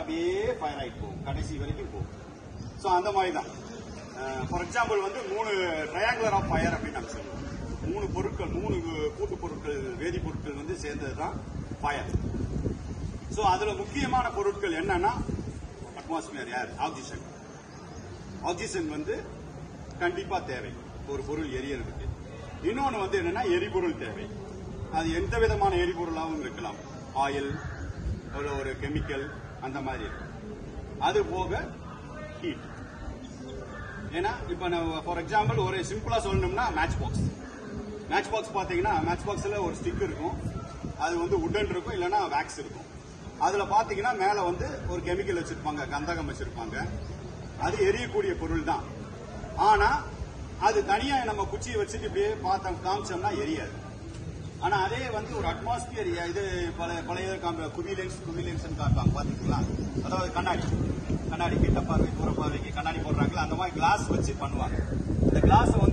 அப்படியே ஃபயர் ஆகிட்டு போகும் கடைசி வரைக்கும் போகும் ஸோ அந்த மாதிரி தான் ஃபார் எக்ஸாம்பிள் வந்து மூணு ட்ரையாங்குலர் ஆஃப் ஃபயர் அப்படின்னு நம்ம சொல்லுவோம் மூணு பொருட்கள் மூணு கூட்டு பொருட்கள் வேதிப்பொருட்கள் வந்து சேர்ந்தது தான் ஃபயர் ஸோ அதுல முக்கியமான பொருட்கள் என்னன்னா அட்மாஸ்பியர் ஏர் ஆக்சிஜன் ஆக்சிஜன் வந்து கண்டிப்பா தேவை ஒரு பொருள் எரியறதுக்கு இன்னொன்னு வந்து என்னன்னா எரிபொருள் தேவை அது எந்த விதமான எரிபொருளாகவும் இருக்கலாம் ஆயில் ஒரு ஒரு கெமிக்கல் அந்த மாதிரி இருக்கும் அது போக ஹீட் ஏன்னா இப்ப ஃபார் எக்ஸாம்பிள் ஒரு சிம்பிளா சொல்லணும்னா மேட்ச் பாக்ஸ் மேட்ச் பாக்ஸ் பாத்தீங்கன்னா மேட்ச் பாக்ஸ்ல ஒரு ஸ்டிக் இருக்கும் அது வந்து உடன் இருக்கும் இல்லைன்னா வேக்ஸ் இருக்கும் அதுல பாத்தீங்கன்னா மேல வந்து ஒரு கெமிக்கல் வச்சிருப்பாங்க கந்தகம் வச்சிருப்பாங்க அது எரியக்கூடிய பொருள் தான் ஆனா அது தனியா நம்ம குச்சியை வச்சுட்டு இப்படியே பார்த்தோம் காமிச்சோம்னா எரியாது ஆனா அதே வந்து ஒரு அட்மாஸ்பியர் இது பழைய பழைய காம குவிலென்ஸ் குவிலென்ஸ் காட்டுவாங்க பாத்தீங்களா அதாவது கண்ணாடி கண்ணாடி கிட்ட பார்வை தூர பார்வைக்கு கண்ணாடி போடுறாங்களா அந்த மாதிரி கிளாஸ் வச்சு பண்ணுவாங்க இந்த கிளாஸ் வந்து